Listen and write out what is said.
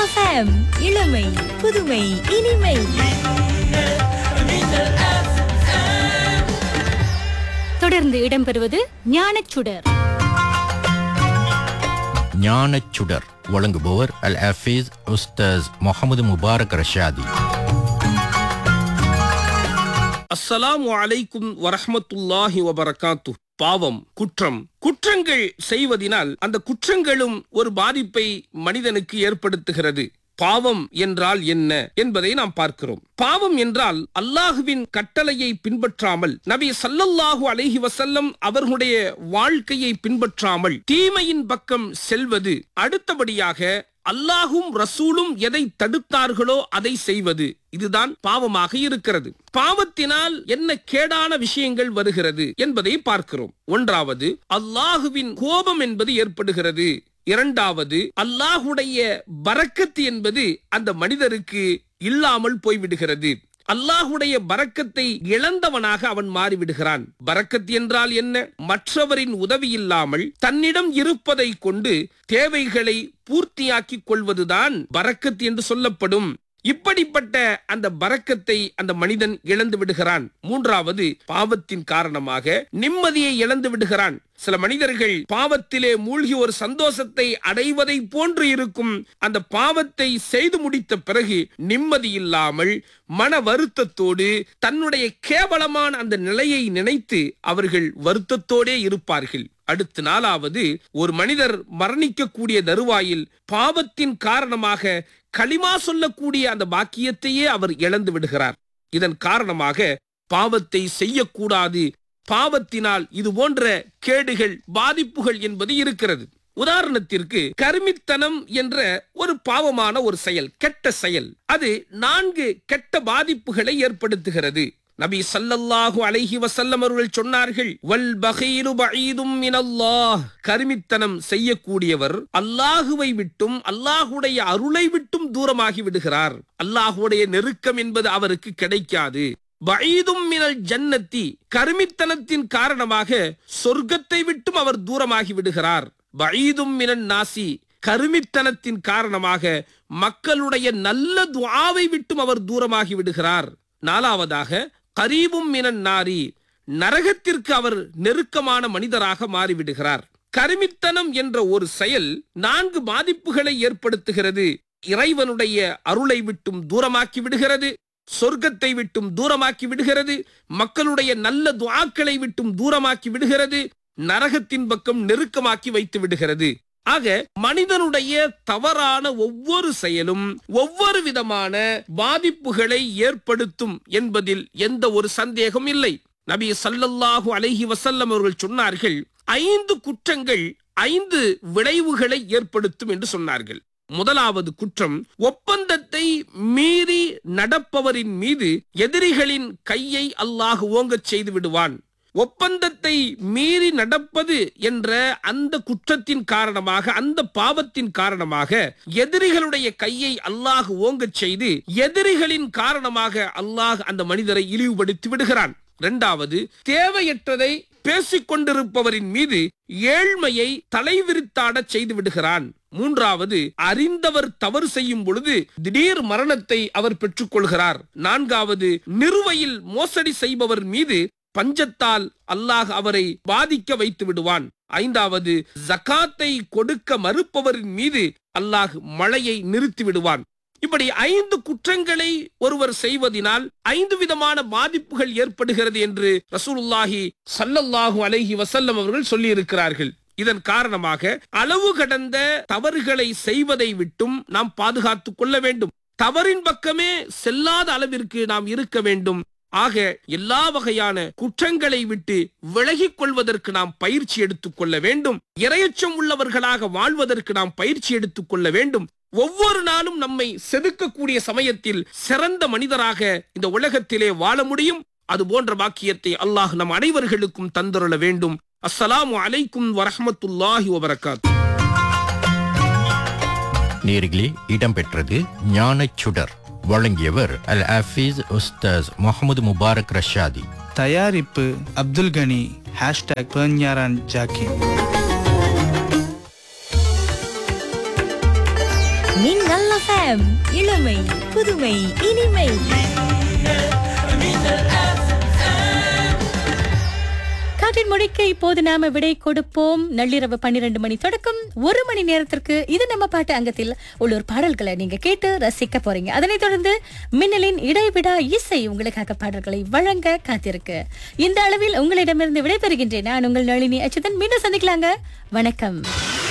FM இளமை புதுமை இனிமை தொடர்ந்து இடம்பெறுவது ஞானச்சுடர் ஞானச்சுடர் வழங்குபவர் அல் ஹஃபீஸ் உஸ்தாஸ் முகமது முபாரக் ரஷாதி அஸ்ஸலாமு அலைக்கும் வரஹ்மத்துல்லாஹி வபரகாத்து பாவம் குற்றம் குற்றங்கள் செய்வதினால் அந்த குற்றங்களும் ஒரு பாதிப்பை மனிதனுக்கு ஏற்படுத்துகிறது பாவம் என்றால் என்ன என்பதை நாம் பார்க்கிறோம் பாவம் என்றால் அல்லாஹுவின் கட்டளையை பின்பற்றாமல் நபி சல்லல்லாஹு அலைஹி வசல்லம் அவர்களுடைய வாழ்க்கையை பின்பற்றாமல் தீமையின் பக்கம் செல்வது அடுத்தபடியாக அல்லாஹும் ரசூலும் எதை தடுத்தார்களோ அதை செய்வது இதுதான் பாவமாக இருக்கிறது பாவத்தினால் என்ன கேடான விஷயங்கள் வருகிறது என்பதை பார்க்கிறோம் ஒன்றாவது அல்லாஹுவின் கோபம் என்பது ஏற்படுகிறது இரண்டாவது அல்லாஹுடைய பரக்கத்து என்பது அந்த மனிதருக்கு இல்லாமல் போய்விடுகிறது அல்லாஹுடைய பரக்கத்தை இழந்தவனாக அவன் மாறிவிடுகிறான் பரக்கத் என்றால் என்ன மற்றவரின் உதவி இல்லாமல் தன்னிடம் இருப்பதை கொண்டு தேவைகளை பூர்த்தியாக்கிக் கொள்வதுதான் பரக்கத் என்று சொல்லப்படும் இப்படிப்பட்ட அந்த பரக்கத்தை அந்த மனிதன் இழந்து விடுகிறான் மூன்றாவது பாவத்தின் காரணமாக நிம்மதியை இழந்து விடுகிறான் சில மனிதர்கள் பாவத்திலே மூழ்கி ஒரு சந்தோஷத்தை அடைவதை போன்று இருக்கும் அந்த பாவத்தை செய்து முடித்த பிறகு நிம்மதி இல்லாமல் மன வருத்தத்தோடு தன்னுடைய கேவலமான அந்த நிலையை நினைத்து அவர்கள் வருத்தத்தோடே இருப்பார்கள் அடுத்த நாளாவது ஒரு மனிதர் மரணிக்கக்கூடிய தருவாயில் பாவத்தின் காரணமாக களிமா சொல்லக்கூடிய அந்த பாக்கியத்தையே அவர் இழந்து விடுகிறார் இதன் காரணமாக பாவத்தை செய்யக்கூடாது பாவத்தினால் இது போன்ற கேடுகள் பாதிப்புகள் என்பது இருக்கிறது உதாரணத்திற்கு கருமித்தனம் என்ற ஒரு பாவமான ஒரு செயல் கெட்ட செயல் அது நான்கு கெட்ட பாதிப்புகளை ஏற்படுத்துகிறது நபி சல்லல்லாஹு அலைஹி வசல்லம் அவர்கள் சொன்னார்கள் வல் பகீரு பஈதும் மினல்லாஹ் கருமித்தனம் செய்யக்கூடியவர் அல்லாஹுவை விட்டும் அல்லாஹுடைய அருளை விட்டும் தூரமாகி விடுகிறார் அல்லாஹுடைய நெருக்கம் என்பது அவருக்கு கிடைக்காது பஈதும் மினல் ஜன்னத்தி கருமித்தனத்தின் காரணமாக சொர்க்கத்தை விட்டும் அவர் தூரமாகி விடுகிறார் பஈதும் மினன் நாசி கருமித்தனத்தின் காரணமாக மக்களுடைய நல்ல துஆவை விட்டும் அவர் தூரமாகி விடுகிறார் நாலாவதாக கரீபும் மினன் நாரி நரகத்திற்கு அவர் நெருக்கமான மனிதராக மாறிவிடுகிறார் கருமித்தனம் என்ற ஒரு செயல் நான்கு பாதிப்புகளை ஏற்படுத்துகிறது இறைவனுடைய அருளை விட்டும் தூரமாக்கி விடுகிறது சொர்க்கத்தை விட்டும் தூரமாக்கி விடுகிறது மக்களுடைய நல்ல துவாக்களை விட்டும் தூரமாக்கி விடுகிறது நரகத்தின் பக்கம் நெருக்கமாக்கி வைத்து விடுகிறது ஆக மனிதனுடைய தவறான ஒவ்வொரு செயலும் ஒவ்வொரு விதமான பாதிப்புகளை ஏற்படுத்தும் என்பதில் எந்த ஒரு சந்தேகம் இல்லை நபி சல்லல்லாஹு அலைஹி வசல்லம் அவர்கள் சொன்னார்கள் ஐந்து குற்றங்கள் ஐந்து விளைவுகளை ஏற்படுத்தும் என்று சொன்னார்கள் முதலாவது குற்றம் ஒப்பந்தத்தை மீறி நடப்பவரின் மீது எதிரிகளின் கையை அல்லாஹ் ஓங்கச் செய்து விடுவான் ஒப்பந்தத்தை மீறி நடப்பது என்ற அந்த குற்றத்தின் காரணமாக அந்த பாவத்தின் காரணமாக எதிரிகளுடைய கையை அல்லாஹ் ஓங்கச் செய்து எதிரிகளின் காரணமாக அல்லாஹ் அந்த மனிதரை இழிவுபடுத்தி விடுகிறான் இரண்டாவது தேவையற்றதை பேசிக் கொண்டிருப்பவரின் மீது ஏழ்மையை தலைவிரித்தாடச் செய்து விடுகிறான் மூன்றாவது அறிந்தவர் தவறு செய்யும் பொழுது திடீர் மரணத்தை அவர் பெற்றுக்கொள்கிறார் நான்காவது நிறுவையில் மோசடி செய்பவர் மீது பஞ்சத்தால் அல்லாஹ் அவரை பாதிக்க வைத்து விடுவான் ஐந்தாவது ஜகாத்தை கொடுக்க மறுப்பவரின் மீது அல்லாஹ் மழையை நிறுத்தி விடுவான் இப்படி ஐந்து குற்றங்களை ஒருவர் செய்வதனால் ஐந்து விதமான பாதிப்புகள் ஏற்படுகிறது என்று ரசூலுல்லாஹி சல்லல்லாஹு அலைஹி வசல்லம் அவர்கள் சொல்லி இருக்கிறார்கள் இதன் காரணமாக அளவு கடந்த தவறுகளை செய்வதை விட்டும் நாம் பாதுகாத்துக் கொள்ள வேண்டும் தவறின் பக்கமே செல்லாத அளவிற்கு நாம் இருக்க வேண்டும் ஆக எல்லா வகையான குற்றங்களை விட்டு விலகிக் கொள்வதற்கு நாம் பயிற்சி எடுத்துக் கொள்ள வேண்டும் இரையச்சம் உள்ளவர்களாக வாழ்வதற்கு நாம் பயிற்சி எடுத்துக் கொள்ள வேண்டும் ஒவ்வொரு நாளும் நம்மை செதுக்கக்கூடிய சமயத்தில் சிறந்த மனிதராக இந்த உலகத்திலே வாழ முடியும் அது போன்ற வாக்கியத்தை அல்லாஹ் நம் அனைவர்களுக்கும் தந்தருள வேண்டும் அஸ்ஸலாமு அலைக்கும் வரஹமத்துல்லாஹி வபரகாத்து நேர்களே இடம்பெற்றது ஞானச்சுடர் வழங்கியவர் அல் ஹஃபீஸ் உஸ்தாஸ் முகமது முபாரக் ரஷாதி தயாரிப்பு அப்துல் கனி ஹேஷ்டாக் பேஞ்ஞாரான் ஜாக்கி மின்னல் எஃப்எம் இளமை புதுமை இனிமை காற்றின் மொழிக்கு இப்போது நாம விடை கொடுப்போம் நள்ளிரவு பன்னிரண்டு மணி தொடக்கம் ஒரு மணி நேரத்திற்கு இது நம்ம பாட்டு அங்கத்தில் உள்ளூர் பாடல்களை நீங்க கேட்டு ரசிக்க போறீங்க அதனைத் தொடர்ந்து மின்னலின் இடைவிடா இசை உங்களுக்காக பாடல்களை வழங்க காத்திருக்கு இந்த அளவில் உங்களிடமிருந்து விடைபெறுகின்றேன் நான் உங்கள் நளினி அச்சுதன் மீண்டும் சந்திக்கலாங்க வணக்கம்